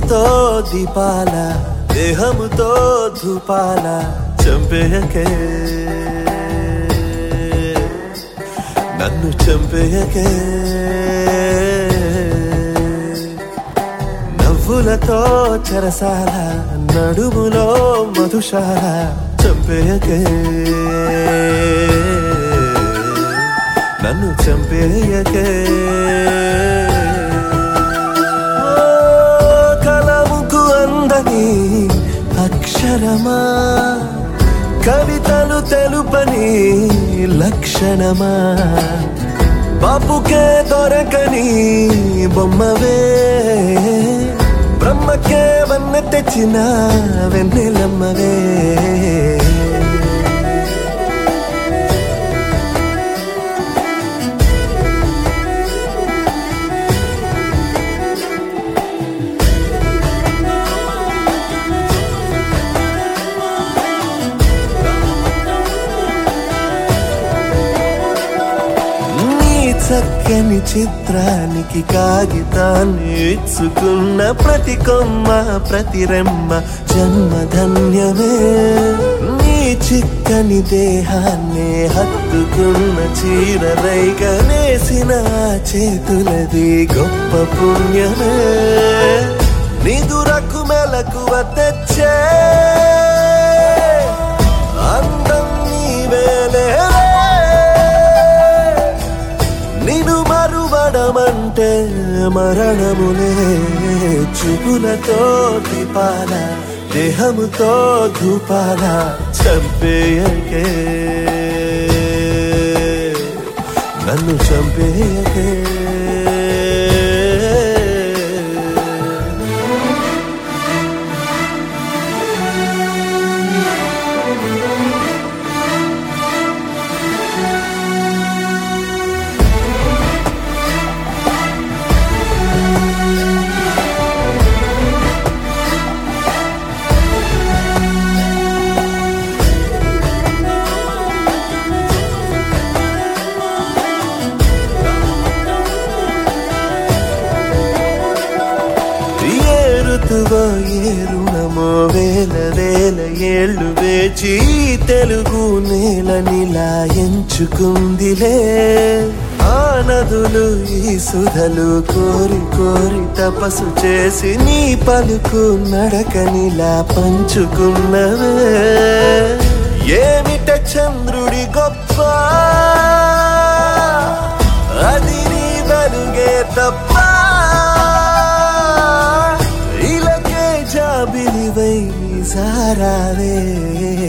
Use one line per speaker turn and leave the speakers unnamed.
నవ్వులతో దీపాల దేహముతో ధూపాల చంపేయకే నన్ను చంపేయకే నవ్వులతో చెరసాల నడుములో మధుశాల చంపేయకే నన్ను చంపేయకే ఓ, కలముకు అందని అక్షరమా కవితలు తెలుపని లక్షణమా బాపుకే దొరకని బొమ్మవే బ్రహ్మకే వన్న తెచ్చిన వెన్నెలమ్మవే నీ చక్కని చిత్రానికి కాగితాన్ని ఇచ్చుకున్న ప్రతి కొమ్మ ప్రతి రెమ్మ జన్మధన్యమే నీ చిక్కని దేహాన్ని హత్తుకున్న చీర రైగనేసిన చేతులది గొప్ప పుణ్యమే నిదురకు మెలకువ తెచ్చే అందం నీవేలే నిన్ను మరువడమంటే మరణములే చూపులతో దీపాల దేహముతో ధూపాల చంపేయకే నన్ను చంపేయకే ఏ ఋతువో ఏ రుణమో వేల వేల ఏళ్ళు వేచి ఈ తెలుగు నేల నిలా ఎంచుకుందిలే ఆ నదులు ఈ సుధలు కోరి కోరి తపస్సు చేసి నీ పలుకు నడకనిలా పంచుకున్నవే ఏమిట చంద్రుడి గొప్ప అది నీ వెలుగే తప్ప ఇలకే జాబిలివై సారావే